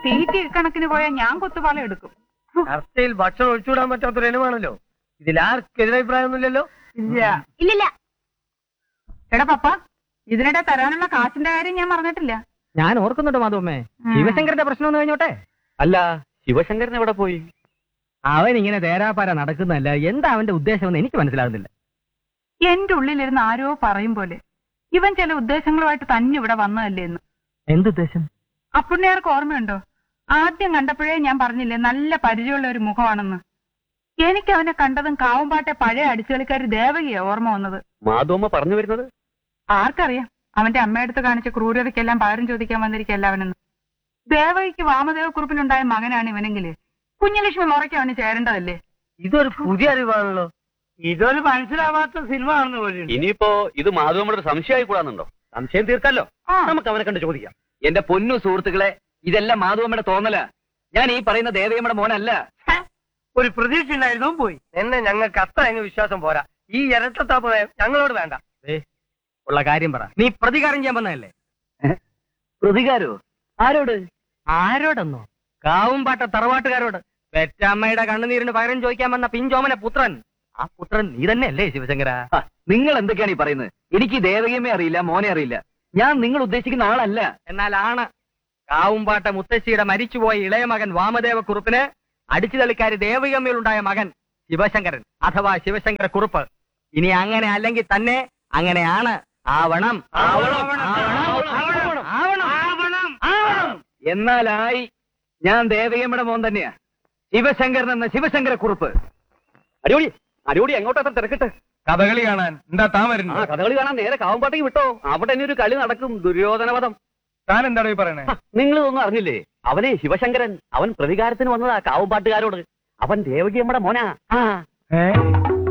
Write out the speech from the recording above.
തീറ്റി കണക്കിന് പോയാൽ ഞാൻ കുത്തുപാള എടുക്കും ചർച്ചയിൽ ഭക്ഷണം ഒഴിച്ചുവിടാൻ പറ്റാത്തൊരു ഇനമാണല്ലോ ഇതിൽ ആർക്കും എതിരഭിപ്രായമൊന്നുമില്ലല്ലോ ഇല്ല ഇല്ലില്ല എടാ പപ്പ ഇതിനിടെ തരാനുള്ള കാശിന്റെ കാര്യം ഞാൻ പറഞ്ഞിട്ടില്ല ഞാൻ ഓർക്കുന്നുണ്ട് മാധവമ്മേ ഉം. ശിവശങ്കരന്റെ പ്രശ്നം ഒന്ന് കഴിഞ്ഞോട്ടെ അല്ല ശിവശങ്കരൻ എവിടെ പോയി അവൻ ഇങ്ങനെ തേരാപ്പാര നടക്കുന്നല്ല എന്താ അവന്റെ ഉദ്ദേശമെന്ന് എനിക്ക് മനസ്സിലാകുന്നില്ല എന്റെ ഉള്ളിലിരുന്ന് ആരോ പറയും പോലെ ഇവൻ ചില ഉദ്ദേശങ്ങളുമായിട്ട് തന്നെ ഇവിടെ വന്നതല്ലേ എന്ന് എന്തുദ്ദേശം അപ്പുണ്ണിയാർക്ക് ഓർമ്മയുണ്ടോ ആദ്യം കണ്ടപ്പോഴേ ഞാൻ പറഞ്ഞില്ലേ നല്ല പരിചയമുള്ള ഒരു മുഖമാണെന്ന് എനിക്ക് അവനെ കണ്ടതും കാവുമ്പാട്ടെ പഴയ അടിച്ചുകളിക്കാരി ദേവകിയാ ഓർമ്മ വന്നത് മാധവമ്മ പറഞ്ഞു വരുന്നത് ആർക്കറിയാം അവന്റെ അമ്മയടുത്ത് കാണിച്ച ക്രൂരതയ്ക്കെല്ലാം പകരം ചോദിക്കാൻ വന്നിരിക്കല്ല അവനെന്ന് ദേവകിക്ക് വാമദേവ കുറിപ്പിലുണ്ടായ മകനാണ് ഇവനെങ്കില് കുഞ്ഞലക്ഷ്മി മുറയ്ക്ക് അവന് ചേരേണ്ടതല്ലേ ഇതൊരു പുതിയ അറിവാണല്ലോ ഇതൊരു മനസ്സിലാവാത്ത സിനിമ ആണെന്ന് പോലും ഇനിയിപ്പോ ഇത് മാധവമ്മയുടെ ഒരു സംശയമായി കൂടാന്നുണ്ടോ സംശയം തീർക്കല്ലോ ആ നമുക്ക് അവനെ കണ്ട് ചോദിക്കാം എന്റെ പൊന്നു സുഹൃത്തുക്കളെ ഇതെല്ലാം മാധവമ്മയുടെ തോന്നല ഞാൻ ഈ പറയുന്ന ദേവയമ്മയുടെ മോനല്ല ഒരു പ്രതീക്ഷ ഉണ്ടായിരുന്നു പോയി എന്നെ ഞങ്ങൾക്ക് അത്ര അങ്ങ് വിശ്വാസം പോരാ ഈ ഇരട്ടത്താപ്പ് നയം ഞങ്ങളോട് വേണ്ട ഉള്ള കാര്യം പറ നീ പ്രതികാരം ചെയ്യാൻ വന്നതല്ലേ പ്രതികാരോ ആരോട് ആരോടെന്നോ കാവുംപാട്ട തറവാട്ടുകാരോട് പെറ്റമ്മയുടെ കണ്ണുനീരിന് പകരം ചോദിക്കാൻ വന്ന പിഞ്ചോമന പുത്രൻ ആ പുത്രൻ നീ തന്നെയല്ലേ ശിവശങ്കര ഹ, നിങ്ങൾ എന്തൊക്കെയാണ് ഈ പറയുന്നത് എനിക്ക് ഈ ദേവകിയമ്മയെ അറിയില്ല മോനെ അറിയില്ല ഞാൻ നിങ്ങൾ ഉദ്ദേശിക്കുന്ന ആളല്ല എന്നാൽ ആണ് കാവുംപാട്ട മുത്തശ്ശിയുടെ മരിച്ചുപോയ ഇളയ മകൻ വാമദേവ കുറുപ്പിന് അടിച്ചുതളിക്കാരി ദേവികമ്മയിലുണ്ടായ മകൻ ശിവശങ്കരൻ അഥവാ ശിവശങ്കര കുറുപ്പ് ഇനി അങ്ങനെ അല്ലെങ്കിൽ തന്നെ അങ്ങനെയാണ് ആവണം ആവണം ആവണം ആവണം ആവണം എന്നാലായി ഞാൻ ദേവയമ്മയുടെ മോൻ തന്നെയാ ശിവശങ്കരൻ എന്ന ശിവശങ്കര കുറുപ്പ് അടിപൊളി അടിപൊളി എങ്ങോട്ടാ അത്ര തിരക്കിട്ട് കഥകളി കാണാൻ എന്താ താൻ ആ വരുന്നത് കഥകളി കാണാൻ നേരെ കാവുംപാട്ടേക്ക് വിട്ടോ അവിടെ തന്നെ ഒരു കളി നടക്കും ദുര്യോധനവധം താൻ എന്താണോ ഈ പറയണേ നിങ്ങൾ ഇതൊന്നും അറിഞ്ഞില്ലേ അവനെ ശിവശങ്കരൻ അവൻ പ്രതികാരത്തിന് വന്നതാ കാവുംപാട്ടുകാരോട് അവൻ ദേവകിയമ്മയുടെ മോനാ ആ ഏ